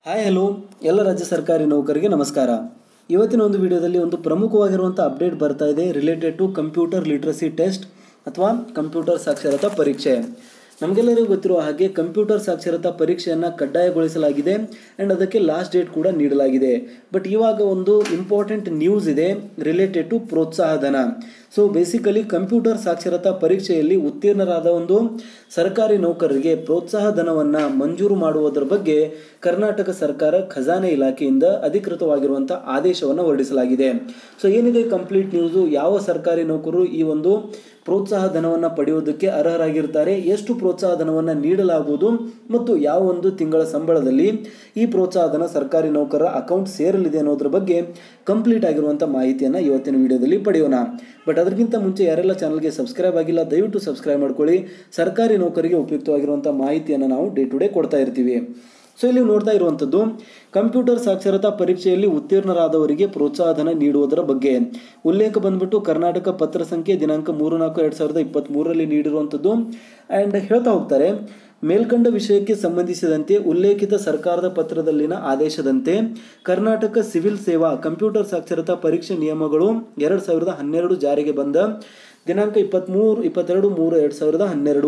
hi hello ಎಲ್ಲ ರಾಜ್ಯ ಸರ್ಕಾರಿ ನೌಕರರಿಗೆ ನಮಸ್ಕಾರ ಇವತ್ತಿನ ಒಂದು ವಿಡಿಯೋದಲ್ಲಿ ಒಂದು ಪ್ರಮುಖವಾಗಿರುವಂಥ ಅಪ್ಡೇಟ್ ಬರ್ತಾ ಇದೆ related to computer literacy test ಅಥವಾ ಕಂಪ್ಯೂಟರ್ ಸಾಕ್ಷರತಾ ಪರೀಕ್ಷೆ ನಮಗೆಲ್ಲರಿಗೂ ಗೊತ್ತಿರುವ ಹಾಗೆ ಕಂಪ್ಯೂಟರ್ ಸಾಕ್ಷರತಾ ಪರೀಕ್ಷೆಯನ್ನು ಕಡ್ಡಾಯಗೊಳಿಸಲಾಗಿದೆ ಆ್ಯಂಡ್ ಅದಕ್ಕೆ ಲಾಸ್ಟ್ ಡೇಟ್ ಕೂಡ ನೀಡಲಾಗಿದೆ ಬಟ್ ಇವಾಗ ಒಂದು ಇಂಪಾರ್ಟೆಂಟ್ ನ್ಯೂಸ್ ಇದೆ ರಿಲೇಟೆಡ್ ಟು ಪ್ರೋತ್ಸಾಹಧನ ಸೊ ಬೇಸಿಕಲಿ ಕಂಪ್ಯೂಟರ್ ಸಾಕ್ಷರತಾ ಪರೀಕ್ಷೆಯಲ್ಲಿ ಉತ್ತೀರ್ಣರಾದ ಒಂದು ಸರ್ಕಾರಿ ನೌಕರರಿಗೆ ಪ್ರೋತ್ಸಾಹ ಧನವನ್ನು ಮಂಜೂರು ಮಾಡುವುದರ ಬಗ್ಗೆ ಕರ್ನಾಟಕ ಸರ್ಕಾರ ಖಜಾನೆ ಇಲಾಖೆಯಿಂದ ಅಧಿಕೃತವಾಗಿರುವಂಥ ಆದೇಶವನ್ನು ಹೊರಡಿಸಲಾಗಿದೆ ಸೊ ಏನಿದೆ ಕಂಪ್ಲೀಟ್ ನ್ಯೂಸು ಯಾವ ಸರ್ಕಾರಿ ನೌಕರರು ಈ ಒಂದು ಪ್ರೋತ್ಸಾಹ ಧನವನ್ನು ಪಡೆಯುವುದಕ್ಕೆ ಅರ್ಹರಾಗಿರ್ತಾರೆ ಎಷ್ಟು ಪ್ರೋತ್ಸಾಹ ಧನವನ್ನು ನೀಡಲಾಗುವುದು ಮತ್ತು ಯಾವ ಒಂದು ತಿಂಗಳ ಸಂಬಳದಲ್ಲಿ ಈ ಪ್ರೋತ್ಸಾಹ ಧನ ಸರ್ಕಾರಿ ನೌಕರರ ಅಕೌಂಟ್ ಸೇರಲಿದೆ ಅನ್ನೋದ್ರ ಬಗ್ಗೆ ಕಂಪ್ಲೀಟ್ ಆಗಿರುವಂಥ ಮಾಹಿತಿಯನ್ನು ಇವತ್ತಿನ ವಿಡಿಯೋದಲ್ಲಿ ಪಡೆಯೋಣ ಬಟ್ ಅದಕ್ಕಿಂತ ಮುಂಚೆ ಯಾರೆಲ್ಲ ಚಾನಲ್ಗೆ ಸಬ್ಸ್ಕ್ರೈಬ್ ಆಗಿಲ್ಲ ದಯವಿಟ್ಟು ಸಬ್ಸ್ಕ್ರೈಬ್ ಮಾಡ್ಕೊಳ್ಳಿ ಸರ್ಕಾರಿ ನೌಕರಿಗೆ ಉಪಯುಕ್ತವಾಗಿರುವಂಥ ಮಾಹಿತಿಯನ್ನು ನಾವು ಡೇ ಟು ಡೇ ಕೊಡ್ತಾ ಇರ್ತೀವಿ ಸೊ ಇಲ್ಲಿ ನೋಡ್ತಾ ಇರುವಂಥದ್ದು ಕಂಪ್ಯೂಟರ್ ಸಾಕ್ಷರತಾ ಪರೀಕ್ಷೆಯಲ್ಲಿ ಉತ್ತೀರ್ಣರಾದವರಿಗೆ ಪ್ರೋತ್ಸಾಹಧನ ನೀಡುವುದರ ಬಗ್ಗೆ ಉಲ್ಲೇಖ ಬಂದ್ಬಿಟ್ಟು ಕರ್ನಾಟಕ ಪತ್ರ ಸಂಖ್ಯೆ ದಿನಾಂಕ ಮೂರು ನಾಲ್ಕು ಎರಡು ಸಾವಿರದ ಇಪ್ಪತ್ತ್ಮೂರರಲ್ಲಿ ನೀಡಿರುವಂಥದ್ದು ಆ್ಯಂಡ್ ಹೇಳ್ತಾ ಹೋಗ್ತಾರೆ ಮೇಲ್ಕಂಡ ವಿಷಯಕ್ಕೆ ಸಂಬಂಧಿಸಿದಂತೆ ಉಲ್ಲೇಖಿತ ಸರ್ಕಾರದ ಪತ್ರದಲ್ಲಿನ ಆದೇಶದಂತೆ ಕರ್ನಾಟಕ ಸಿವಿಲ್ ಸೇವಾ ಕಂಪ್ಯೂಟರ್ ಸಾಕ್ಷರತಾ ಪರೀಕ್ಷೆ ನಿಯಮಗಳು ಎರಡು ಸಾವಿರದ ಹನ್ನೆರಡು ಜಾರಿಗೆ ಬಂದ ದಿನಾಂಕ ಇಪ್ಪತ್ತ್ಮೂರು ಇಪ್ಪತ್ತೆರಡು ಮೂರು ಎರಡು ಸಾವಿರದ ಹನ್ನೆರಡು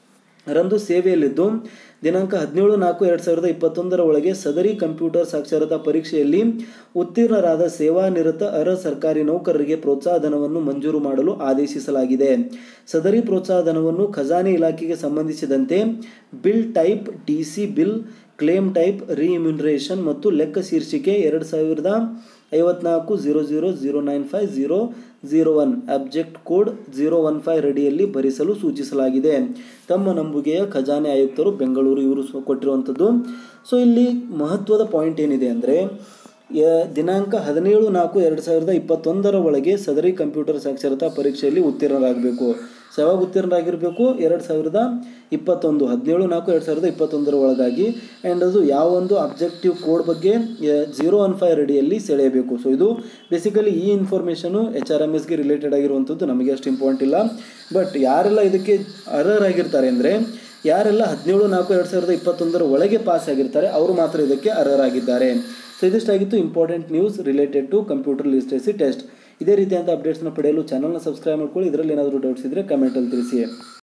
ರಂದು ಸೇವೆಯಲ್ಲಿದ್ದು ದಿನಾಂಕ ಹದಿನೇಳು ನಾಲ್ಕು ಎರಡು ಸಾವಿರದ ಇಪ್ಪತ್ತೊಂದರ ಒಳಗೆ ಸದರಿ ಕಂಪ್ಯೂಟರ್ ಸಾಕ್ಷರತಾ ಪರೀಕ್ಷೆಯಲ್ಲಿ ಉತ್ತೀರ್ಣರಾದ ಸೇವಾನಿರತ ಅರ್ಹ ಸರ್ಕಾರಿ ನೌಕರರಿಗೆ ಪ್ರೋತ್ಸಾಹಧನವನ್ನು ಮಂಜೂರು ಮಾಡಲು ಆದೇಶಿಸಲಾಗಿದೆ ಸದರಿ ಪ್ರೋತ್ಸಾಹಧನವನ್ನು ಖಜಾನೆ ಇಲಾಖೆಗೆ ಸಂಬಂಧಿಸಿದಂತೆ bill type D C bill claim type remuneration ಮತ್ತು ಲೆಕ್ಕ ಶೀರ್ಷಿಕೆ ಎರಡು ಸಾವಿರದ ಐವತ್ನಾಲ್ಕು zero zero zero nine five zero zero one object code zero one five ರೆಡಿಯಲ್ಲಿ ಭರಿಸಲು ಸೂಚಿಸಲಾಗಿದೆ ತಮ್ಮ ನಂಬುಗೆಯ ಖಜಾನೆ ಆಯುಕ್ತರು ಬೆಂಗಳೂರು ಇವರು ಕೊಟ್ಟಿರುವಂಥದ್ದು ಸೊ ಇಲ್ಲಿ ಮಹತ್ವದ ಪಾಯಿಂಟ್ ಏನಿದೆ ಅಂದರೆ ದಿನಾಂಕ ಹದಿನೇಳು ನಾಲ್ಕು ಎರಡು ಸಾವಿರದ ಇಪ್ಪತ್ತೊಂದರ ಒಳಗೆ ಸದರಿ ಕಂಪ್ಯೂಟರ್ ಸಾಕ್ಷರತಾ ಪರೀಕ್ಷೆಯಲ್ಲಿ ಉತ್ತೀರ್ಣರಾಗಬೇಕು ಸೊ ಯಾವಾಗ ಉತ್ತೀರ್ಣರಾಗಿರಬೇಕು ಎರಡು ಸಾವಿರದ ಇಪ್ಪತ್ತೊಂದು ಹದಿನೇಳು ನಾಲ್ಕು ಎರಡು ಸಾವಿರದ ಇಪ್ಪತ್ತೊಂದರ ಒಳಗಾಗಿ ಆ್ಯಂಡ್ ಅದು ಯಾವ ಒಂದು ಅಬ್ಜೆಕ್ಟಿವ್ ಕೋಡ್ ಬಗ್ಗೆ ಜೀರೋ ಒನ್ ಫೈವ್ ರೆಡಿಯಲ್ಲಿ ಸೆಳೆಯಬೇಕು ಸೊ ಇದು ಬೇಸಿಕಲಿ ಈ ಇನ್ಫಾರ್ಮೇಷನು ಎಚ್ ಆರ್ ಎಮ್ ಎಸ್ಗೆ ರಿಲೇಟೆಡ್ ಆಗಿರುವಂಥದ್ದು ನಮಗೆ ಅಷ್ಟು ಇಂಪಾರ್ಟೆಂಟ್ ಇಲ್ಲ ಬಟ್ ಯಾರೆಲ್ಲ ಇದಕ್ಕೆ ಅರ್ಹರಾಗಿರ್ತಾರೆ ಅಂದರೆ ಯಾರೆಲ್ಲ ಹದಿನೇಳು ನಾಲ್ಕು ಎರಡು ಸಾವಿರದ ಇಪ್ಪತ್ತೊಂದರ ಒಳಗೆ ಪಾಸ್ ಆಗಿರ್ತಾರೆ ಅವರು ಮಾತ್ರ ಇದಕ್ಕೆ ಅರ್ಹರಾಗಿದ್ದಾರೆ ಸೊ ಇದಿಷ್ಟಾಗಿತ್ತು important news related to computer literacy test ಇದೇ ರೀತಿಯಾದ ಅಪ್ಡೇಟ್ಸ್ನ ಪಡೆಯಲು ಚಾನಲ್ನ ಸಬ್ಸ್ಕ್ರೈಬ್ ಮಾಡ್ಕೊಳ್ಳಿ ಇದರಲ್ಲಿ ಏನಾದರೂ ಡೌಟ್ಸ್ ಇದ್ದರೆ ಕಮೆಂಟಲ್ಲಿ ತಿಳಿಸಿ